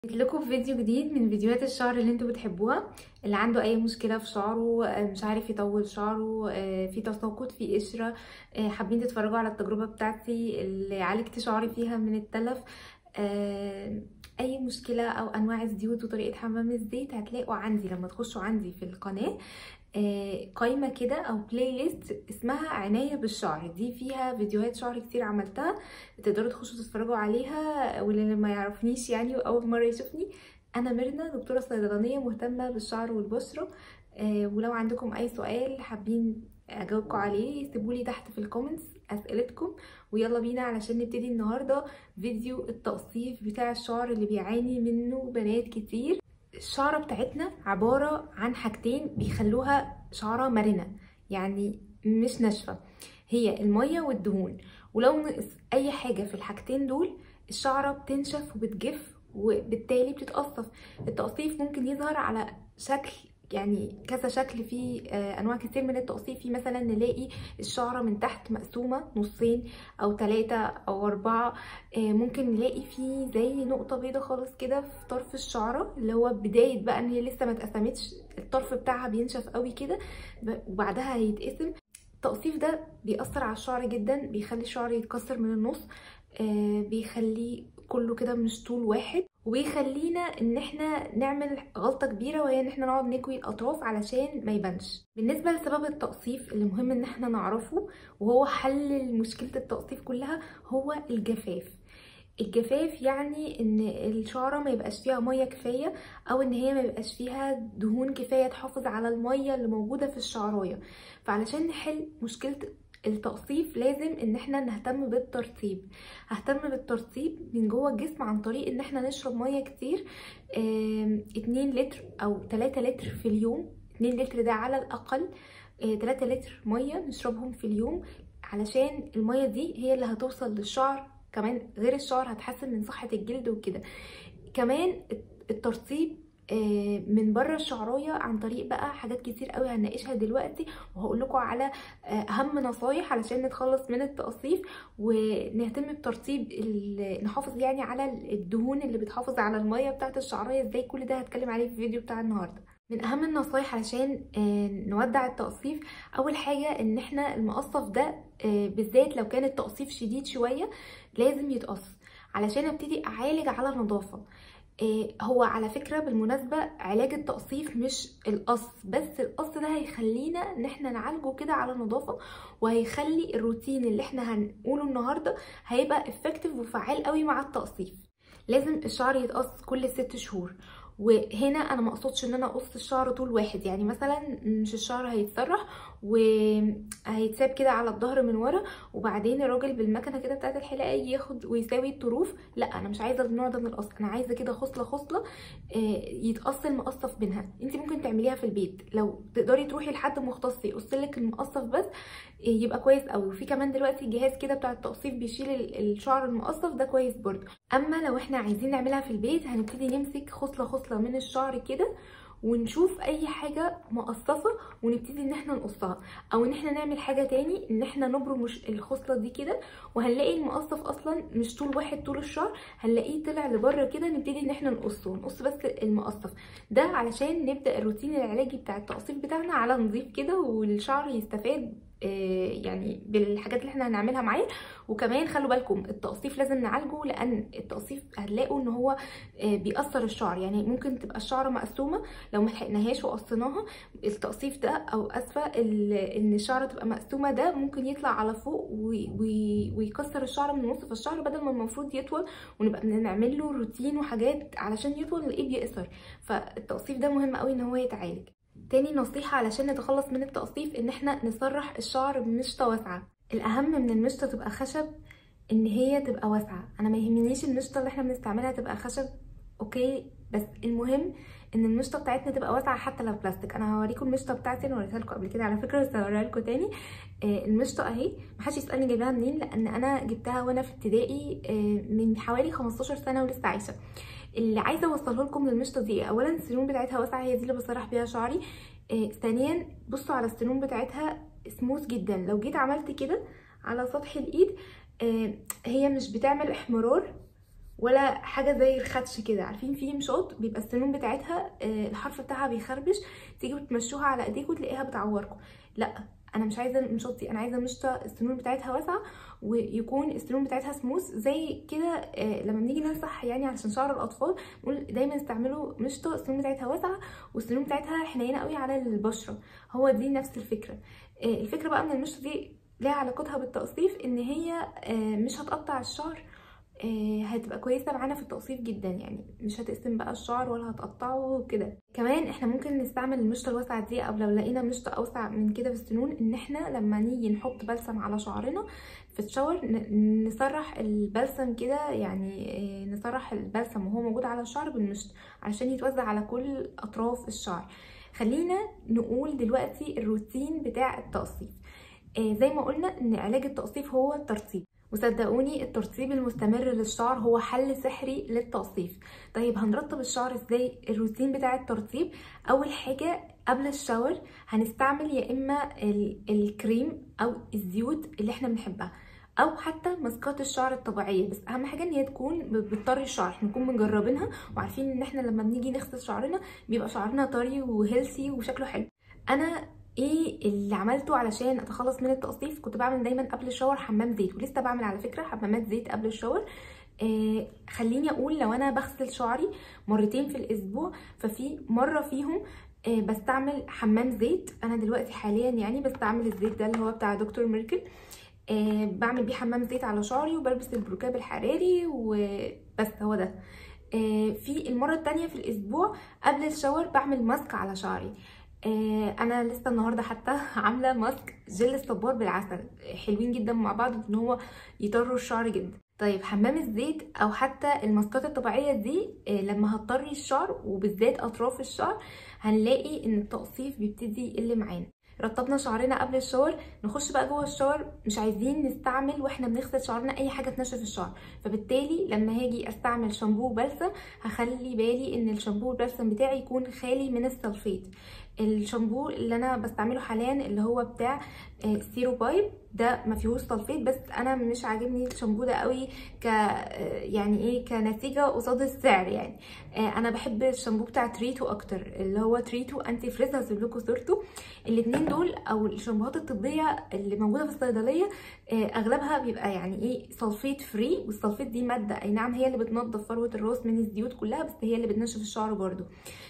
جيت لكم في فيديو جديد من فيديوهات الشعر اللي انتوا بتحبوها اللي عنده اي مشكله في شعره آه، مش عارف يطول شعره آه، في تساقط في قشره آه، حابين تتفرجوا على التجربه بتاعتي اللي عالجت شعري فيها من التلف آه، اي مشكله او انواع الزيوت وطريقه حمام الزيت هتلاقوا عندي لما تخشوا عندي في القناه آه، قايمه كده او بلاي ليست اسمها عنايه بالشعر دي فيها فيديوهات شعر كتير عملتها تقدروا تخشوا تتفرجوا عليها واللي ما يعرفنيش يعني واول مره يشوفني انا ميرنا دكتوره صيدلانيه مهتمه بالشعر والبشره آه، ولو عندكم اي سؤال حابين اجاوبكم عليه سيبولي تحت في الكومنتس اسئلتكم ويلا بينا علشان نبتدي النهارده فيديو التقصيف بتاع الشعر اللي بيعاني منه بنات كتير الشعره بتاعتنا عباره عن حاجتين بيخلوها شعره مرنه يعني مش ناشفه هي الميه والدهون ولو نقص اي حاجه في الحاجتين دول الشعره بتنشف وبتجف وبالتالي بتتقصف التقصيف ممكن يظهر على شكل يعني كذا شكل في آه، انواع كتير من التقصيف في مثلا نلاقي الشعره من تحت مقسومه نصين او ثلاثة او اربعة آه، ممكن نلاقي فيه زي نقطه بيضة خالص كده في طرف الشعره اللي هو بدايه بقى ان هي لسه ما اتقسمتش الطرف بتاعها بينشف قوي كده ب- وبعدها هيتقسم التقصيف ده بيأثر على الشعر جدا بيخلي الشعر يتكسر من النص آه بيخليه كله كده مش طول واحد وبيخلينا ان احنا نعمل غلطة كبيرة وهي ان احنا نقعد نكوي الاطراف علشان ما يبانش بالنسبة لسبب التقصيف اللي مهم ان احنا نعرفه وهو حل مشكلة التقصيف كلها هو الجفاف الجفاف يعني ان الشعره ما يبقاش فيها ميه كفايه او ان هي ما يبقاش فيها دهون كفايه تحافظ على الميه اللي موجوده في الشعرايه فعلشان نحل مشكله التقصيف لازم ان احنا نهتم بالترطيب ههتم بالترطيب من جوه الجسم عن طريق ان احنا نشرب ميه كتير آم، 2 لتر او 3 لتر في اليوم 2 لتر ده على الاقل آه، 3 لتر ميه نشربهم في اليوم علشان الميه دي هي اللي هتوصل للشعر كمان غير الشعر هتحسن من صحة الجلد وكده كمان الترطيب آه، من بره الشعرايه عن طريق بقى حاجات كتير قوي هنناقشها دلوقتي وهقول لكم على آه، اهم نصايح علشان نتخلص من التقصيف ونهتم بترطيب ال- نحافظ يعني على الدهون اللي بتحافظ على الميه بتاعه الشعرايه ازاي كل ده هتكلم عليه في الفيديو بتاع النهارده من اهم النصايح علشان آه، نودع التقصيف اول حاجه ان احنا المقصف ده آه، بالذات لو كان التقصيف شديد شويه لازم يتقص علشان ابتدي اعالج على نظافه إيه هو على فكرة بالمناسبة علاج التقصيف مش القص بس القص ده هيخلينا ان احنا نعالجه كده على نظافة وهيخلي الروتين اللي احنا هنقوله النهاردة هيبقى افكتيف وفعال قوي مع التقصيف لازم الشعر يتقص كل ست شهور وهنا انا ما اقصدش ان انا اقص الشعر طول واحد يعني مثلا مش الشعر هيتسرح وهيتساب كده على الظهر من ورا وبعدين الراجل بالمكنه كده بتاعت الحلاقه يجي ياخد ويساوي الطروف لا انا مش عايزه النوع ده من القص انا عايزه كده خصله خصله آه، يتقص المقصف منها انت ممكن تعمليها في البيت لو تقدري تروحي لحد مختص يقص لك المقصف بس آه، يبقى كويس قوي وفي كمان دلوقتي جهاز كده بتاع التقصيف بيشيل ال- الشعر المقصف ده كويس برضه اما لو احنا عايزين نعملها في البيت هنبتدي نمسك خصله خصله من الشعر كده ونشوف اي حاجه مقصفه ونبتدي ان احنا نقصها او ان احنا نعمل حاجه تاني ان احنا نبرم الش- الخصله دي كده وهنلاقي المقصف اصلا مش طول واحد طول الشعر هنلاقيه طلع لبره كده نبتدي ان احنا نقصه نقص بس المقصف ده علشان نبدا الروتين العلاجي بتاع التقصيف بتاعنا على نظيف كده والشعر يستفاد آه، يعني بالحاجات اللي احنا هنعملها معاه وكمان خلوا بالكم التقصيف لازم نعالجه لان التقصيف هتلاقوا ان هو آه، بيأثر الشعر يعني ممكن تبقى الشعره مقسومه لو ما لحقناهاش وقصيناها التقصيف ده او اسفه ال- ان الشعره تبقى مقسومه ده ممكن يطلع على فوق وي- وي- ويكسر الشعر من النص فالشعر بدل ما المفروض يطول ونبقى بنعمل له روتين وحاجات علشان يطول نلاقيه بيقصر فالتقصيف ده مهم قوي ان هو يتعالج تاني نصيحة علشان نتخلص من التقصيف ان احنا نسرح الشعر بمشطة واسعة الاهم من المشطة تبقى خشب ان هي تبقى واسعة انا ما يهمنيش المشطة اللي احنا بنستعملها تبقى خشب اوكي بس المهم ان المشطة بتاعتنا تبقى واسعة حتى لو بلاستيك انا هوريكم المشطة بتاعتي انا وريتها لكم قبل كده على فكرة بس هوريها لكم تاني آه المشطة اهي محدش يسألني جايباها منين لان انا جبتها وانا في ابتدائي آه من حوالي 15 سنة ولسه عايشة اللي عايزه اوصله لكم من المشطه دي اولا السنون بتاعتها واسعه هي دي اللي بسرح بيها شعري آه ثانيا بصوا على السنون بتاعتها سموث جدا لو جيت عملت كده على سطح الايد آه هي مش بتعمل احمرار ولا حاجه زي الخدش كده عارفين في مشاط بيبقى السنون بتاعتها آه، الحرف بتاعها بيخربش تيجوا تمشوها على ايديكم تلاقيها بتعوركم لا انا مش عايزه المشاط دي انا عايزه مشطه السنون بتاعتها واسعه ويكون السنون بتاعتها سموث زي كده آه، لما بنيجي ننصح يعني علشان شعر الاطفال نقول دايما استعملوا مشطه السنون بتاعتها واسعه والسنون بتاعتها حنينه قوي على البشره هو دي نفس الفكره آه، الفكره بقى ان المشطه دي ليها علاقتها بالتقصيف ان هي آه، مش هتقطع الشعر آه، هتبقى كويسه معانا في التقصيف جدا يعني مش هتقسم بقى الشعر ولا هتقطعه وكده كمان احنا ممكن نستعمل المشطه الواسعه دي او لو لقينا مشطه اوسع من كده في السنون ان احنا لما نيجي نحط بلسم على شعرنا في الشاور ن- نسرح البلسم كده يعني آه، نسرح البلسم وهو موجود على الشعر بالمشط علشان يتوزع على كل اطراف الشعر خلينا نقول دلوقتي الروتين بتاع التقصيف آه، زي ما قلنا ان علاج التقصيف هو الترطيب وصدقوني الترطيب المستمر للشعر هو حل سحري للتقصيف طيب هنرطب الشعر ازاي الروتين بتاع الترطيب اول حاجه قبل الشاور هنستعمل يا اما ال- الكريم او الزيوت اللي احنا بنحبها او حتى ماسكات الشعر الطبيعيه بس اهم حاجه ان هي تكون ب- بتطري الشعر احنا نكون مجربينها وعارفين ان احنا لما بنيجي نغسل شعرنا بيبقى شعرنا طري وهيلثي وشكله حلو انا ايه اللي عملته علشان اتخلص من التقصيف كنت بعمل دايما قبل الشاور حمام زيت ولسه بعمل على فكره حمامات زيت قبل الشاور آه خليني اقول لو انا بغسل شعري مرتين في الاسبوع ففي مره فيهم آه بستعمل حمام زيت انا دلوقتي حاليا يعني بستعمل الزيت ده اللي هو بتاع دكتور ميركل آه بعمل بيه حمام زيت على شعري وبلبس البروكاب الحراري وبس هو ده آه في المره التانية في الاسبوع قبل الشاور بعمل ماسك على شعري آه، انا لسه النهارده حتى عامله ماسك جل الصبار بالعسل حلوين جدا مع بعض ان هو يطروا الشعر جدا طيب حمام الزيت او حتى الماسكات الطبيعيه دي آه، لما هتطري الشعر وبالذات اطراف الشعر هنلاقي ان التقصيف بيبتدي يقل معانا رطبنا شعرنا قبل الشاور نخش بقى جوه الشاور مش عايزين نستعمل واحنا بنغسل شعرنا اي حاجه تنشف الشعر فبالتالي لما هاجي استعمل شامبو وبلسم هخلي بالي ان الشامبو والبلسم بتاعي يكون خالي من السلفيت الشامبو اللي انا بستعمله حاليا اللي هو بتاع آه، سيرو بايب ده ما فيهوش سلفيت بس انا مش عاجبني الشامبو ده قوي ك آه، يعني ايه كنتيجه قصاد السعر يعني آه، انا بحب الشامبو بتاع تريتو اكتر اللي هو تريتو انتي فريز هسيب لكم صورته الاتنين دول او الشامبوهات الطبيه اللي موجوده في الصيدليه آه، اغلبها بيبقى يعني ايه سلفيت فري والسلفيت دي ماده اي نعم هي اللي بتنظف فروه الراس من الزيوت كلها بس هي اللي بتنشف الشعر برضو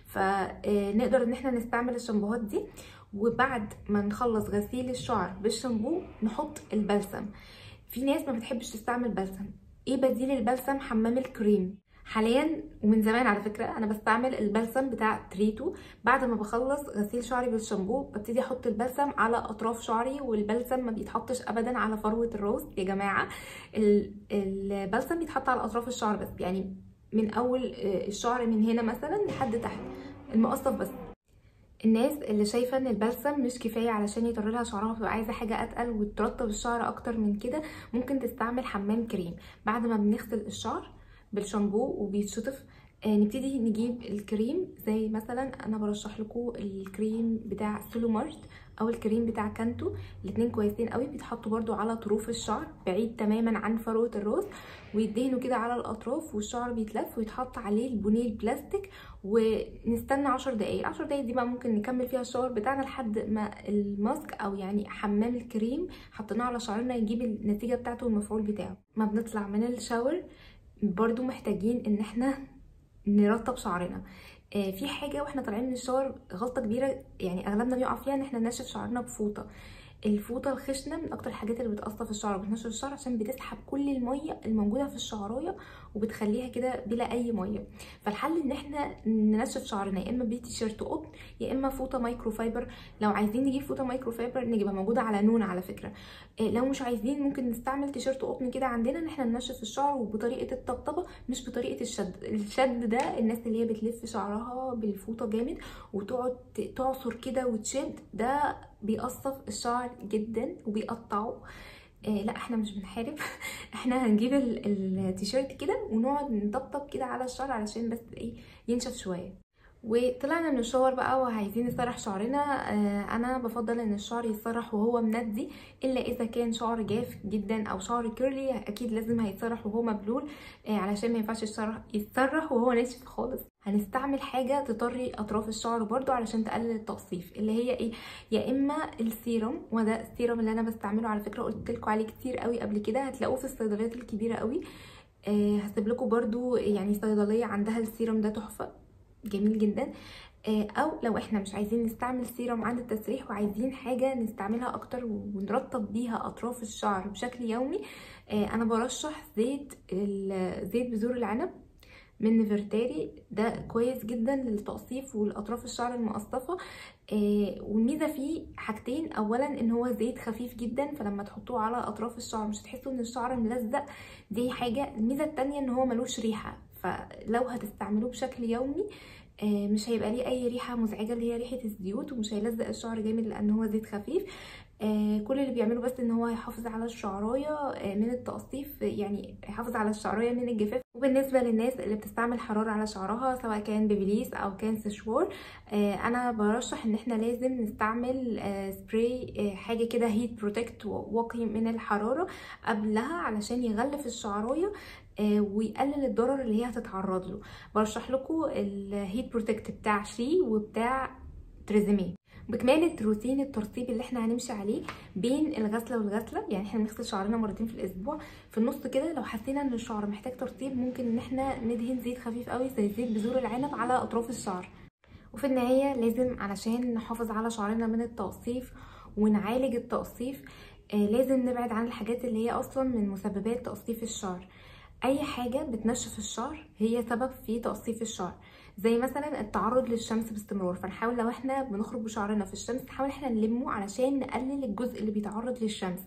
فنقدر ان احنا نستعمل الشامبوهات دي وبعد ما نخلص غسيل الشعر بالشامبو نحط البلسم في ناس ما بتحبش تستعمل بلسم ايه بديل البلسم حمام الكريم حاليا ومن زمان على فكره انا بستعمل البلسم بتاع تريتو بعد ما بخلص غسيل شعري بالشامبو ببتدي احط البلسم على اطراف شعري والبلسم ما بيتحطش ابدا على فروه الراس يا جماعه ال- البلسم بيتحط على اطراف الشعر بس يعني من اول آه، الشعر من هنا مثلا لحد تحت المقصف بس الناس اللي شايفه ان البلسم مش كفايه علشان يطر لها شعرها بتبقى عايزه حاجه اتقل وترطب الشعر اكتر من كده ممكن تستعمل حمام كريم بعد ما بنغسل الشعر بالشامبو وبيتشطف آه، نبتدي نجيب الكريم زي مثلا انا برشح لكم الكريم بتاع سولومارت او الكريم بتاع كانتو الاتنين كويسين قوي بيتحطوا برضو على طروف الشعر بعيد تماما عن فروه الراس ويدهنوا كده على الاطراف والشعر بيتلف ويتحط عليه البونيه البلاستيك ونستنى عشر دقايق العشر دقايق دي بقى ممكن نكمل فيها الشاور بتاعنا لحد ما الماسك او يعني حمام الكريم حطيناه على شعرنا يجيب النتيجه بتاعته والمفعول بتاعه ما بنطلع من الشاور برضو محتاجين ان احنا نرطب شعرنا آه، في حاجه واحنا طالعين من الشاور غلطه كبيره يعني اغلبنا بيقع فيها ان احنا ننشف شعرنا بفوطه الفوطه الخشنه من اكتر الحاجات اللي بتقصف الشعر وبتنشف الشعر عشان بتسحب كل الميه الموجوده في الشعرايه وبتخليها كده بلا اي ميه فالحل ان احنا ننشف شعرنا يا اما بتيشيرت قطن يا اما فوطه مايكرو فايبر لو عايزين نجيب فوطه مايكرو فايبر نجيبها موجوده على نون على فكره إيه، لو مش عايزين ممكن نستعمل تيشيرت قطن كده عندنا ان احنا ننشف الشعر وبطريقه الطبطبه مش بطريقه الشد الشد ده الناس اللي هي بتلف شعرها بالفوطه جامد وتقعد ت- تعصر كده وتشد ده بيقصف الشعر جدا وبيقطعه إيه لا احنا مش بنحارب احنا هنجيب ال- التيشيرت كده ونقعد نطبطب كده على الشعر علشان بس ايه ينشف شويه وطلعنا من الشاور بقى وعايزين نسرح شعرنا آه انا بفضل ان الشعر يتسرح وهو مندي الا اذا كان شعر جاف جدا او شعر كيرلي اكيد لازم هيتسرح وهو مبلول آه علشان ما ينفعش يتسرح يتسرح وهو ناشف خالص هنستعمل حاجه تطري اطراف الشعر برضو علشان تقلل التقصيف اللي هي ايه يا اما السيرم وده السيرم اللي انا بستعمله على فكره قلت لكم عليه كتير قوي قبل كده هتلاقوه في الصيدليات الكبيره قوي آه هسيب لكم برضو يعني صيدليه عندها السيرم ده تحفه جميل جدا او لو احنا مش عايزين نستعمل سيرم عند التسريح وعايزين حاجه نستعملها اكتر ونرطب بيها اطراف الشعر بشكل يومي انا برشح زيت زيت بذور العنب من نفرتاري ده كويس جدا للتقصيف والاطراف الشعر المقصفه والميزه فيه حاجتين اولا ان هو زيت خفيف جدا فلما تحطوه على اطراف الشعر مش هتحسوا ان الشعر ملزق دي حاجه الميزه التانية ان هو ملوش ريحه فلو هتستعملوه بشكل يومي مش هيبقى ليه اي ريحه مزعجه اللي هي ريحه الزيوت ومش هيلزق الشعر جامد لان هو زيت خفيف كل اللي بيعمله بس ان هو هيحافظ على الشعرايه من التقصيف يعني هيحافظ على الشعرايه من الجفاف وبالنسبه للناس اللي بتستعمل حراره على شعرها سواء كان بيبليس او كان سشوار انا برشح ان احنا لازم نستعمل سبراي حاجه كده هيت بروتكت واقي من الحراره قبلها علشان يغلف الشعرايه ويقلل الضرر اللي هي هتتعرض له برشح لكم الهيت بروتكت بتاع شي وبتاع تريزيميه بكمالة روتين الترطيب اللي احنا هنمشي عليه بين الغسلة والغسلة يعني احنا بنغسل شعرنا مرتين في الاسبوع في النص كده لو حسينا ان الشعر محتاج ترطيب ممكن ان احنا ندهن زيت خفيف قوي زي زيت بذور العنب على اطراف الشعر وفي النهاية لازم علشان نحافظ على شعرنا من التقصيف ونعالج التقصيف آه لازم نبعد عن الحاجات اللي هي اصلا من مسببات تقصيف الشعر اي حاجة بتنشف الشعر هي سبب في تقصيف الشعر زي مثلا التعرض للشمس باستمرار فنحاول لو احنا بنخرج بشعرنا في الشمس نحاول احنا نلمه علشان نقلل الجزء اللي بيتعرض للشمس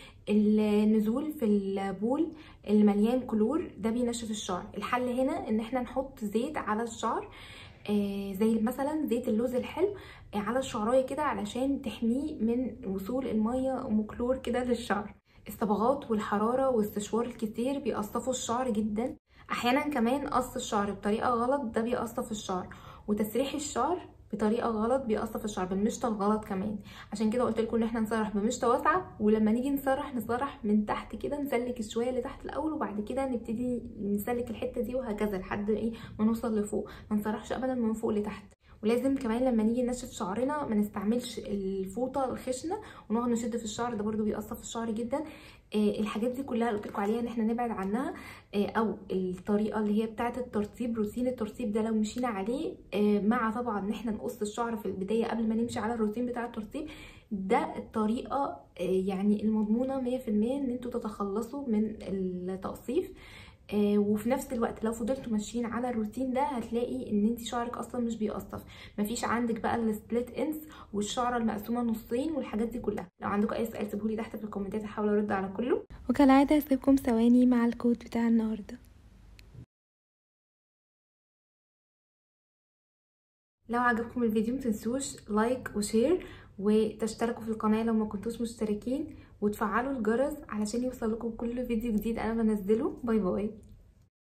النزول في البول اللي مليان كلور ده بينشف الشعر الحل هنا ان احنا نحط زيت على الشعر آه زي مثلا زيت اللوز الحلو آه على الشعرايه كده علشان تحميه من وصول الميه ام كلور كده للشعر الصبغات والحراره والاستشوار الكتير بيقصفوا الشعر جدا احيانا كمان قص الشعر بطريقه غلط ده بيقصف الشعر وتسريح الشعر بطريقه غلط بيقصف الشعر بالمشطه الغلط كمان عشان كده قلت لكم ان احنا نسرح بمشطه واسعه ولما نيجي نسرح نسرح من تحت كده نسلك الشويه اللي تحت الاول وبعد كده نبتدي نسلك الحته دي وهكذا لحد ايه ما نوصل لفوق ما نسرحش ابدا من فوق لتحت ولازم كمان لما نيجي ننشف شعرنا ما نستعملش الفوطه الخشنه ونقعد نشد في الشعر ده برده بيقصف الشعر جدا آه الحاجات دي كلها قلت لكم عليها ان احنا نبعد عنها آه او الطريقه اللي هي بتاعه الترطيب روتين الترطيب ده لو مشينا عليه آه مع طبعا ان احنا نقص الشعر في البدايه قبل ما نمشي على الروتين بتاع الترطيب ده الطريقه يعني المضمونه 100% ان انتوا تتخلصوا من التقصيف آه وفي نفس الوقت لو فضلتوا ماشيين على الروتين ده هتلاقي ان انت شعرك اصلا مش بيقصف مفيش عندك بقى السبليت انس والشعره المقسومه نصين والحاجات دي كلها لو عندكم اي سؤال سيبهولي تحت في الكومنتات هحاول ارد على كله وكالعاده هسيبكم ثواني مع الكود بتاع النهارده لو عجبكم الفيديو متنسوش لايك وشير وتشتركوا في القناه لو ما كنتوش مشتركين وتفعلوا الجرس علشان يوصل لكم كل فيديو جديد انا بنزله باي باي